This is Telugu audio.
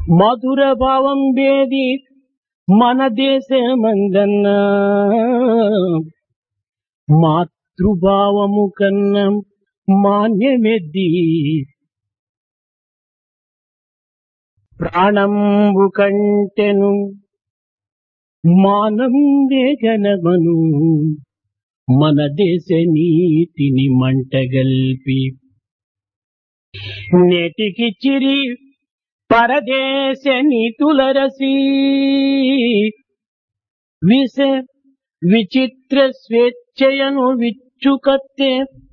మధుర భావం వేది మన దేశమందన్న మాతృభావము కన్నా మాన్యమెద్ది ప్రాణంబు కంటెను మానం వేగనమను మన దేశ నీతిని మంటగల్పి నేటికి చిరి పరదేశ నీతుల రసి విష విచిత్ర స్వేచ్ఛయను విచ్చుకత్తే